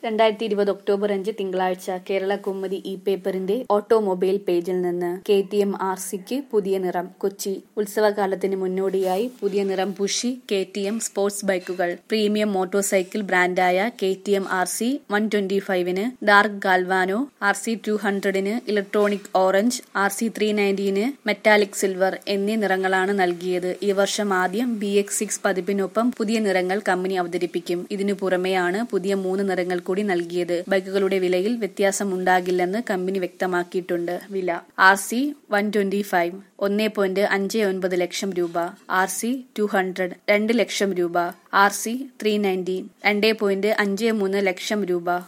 രണ്ടായിരത്തി ഇരുപത് ഒക്ടോബർ അഞ്ച് തിങ്കളാഴ്ച കേരള കുമ്മതി ഇ പേപ്പറിന്റെ ഓട്ടോമൊബൈൽ പേജിൽ നിന്ന് കെ ടി എം ആർ സിക്ക് പുതിയ നിറം കൊച്ചി ഉത്സവകാലത്തിന് മുന്നോടിയായി പുതിയ നിറം പൂശി കെ ടി എം സ്പോർട്സ് ബൈക്കുകൾ പ്രീമിയം മോട്ടോർ സൈക്കിൾ ബ്രാൻഡായ K T M R C one twenty ഫൈവിന് dark galvano R C two ഹൺഡ്രഡിന് electronic orange R C three നയൻറ്റീന് മെറ്റാലിക് സിൽവർ എന്നീ നിറങ്ങളാണ് നൽകിയത് ഈ വർഷം ആദ്യം ബി എക്സ് സിക്സ് പതിപ്പിനൊപ്പം പുതിയ നിറങ്ങൾ കമ്പനി അവതരിപ്പിക്കും ഇതിനു പുറമെയാണ് പുതിയ മൂന്ന് നിറങ്ങൾ കൂടി നൽകിയത് ബൈക്കുകളുടെ വിലയിൽ വ്യത്യാസമുണ്ടാകില്ലെന്ന് കമ്പനി വ്യക്തമാക്കിയിട്ടുണ്ട് വില R C one twenty five ഒന്നേ പോയിന്റ് അഞ്ച് ഒൻപത് ലക്ഷം രൂപ ആർ സി ടു ഹൺഡ്രഡ് രണ്ട് ലക്ഷം രൂപ ആർ സി ത്രീ നയൻറ്റി രണ്ട് പോയിന്റ് അഞ്ച് മൂന്ന് ലക്ഷം രൂപ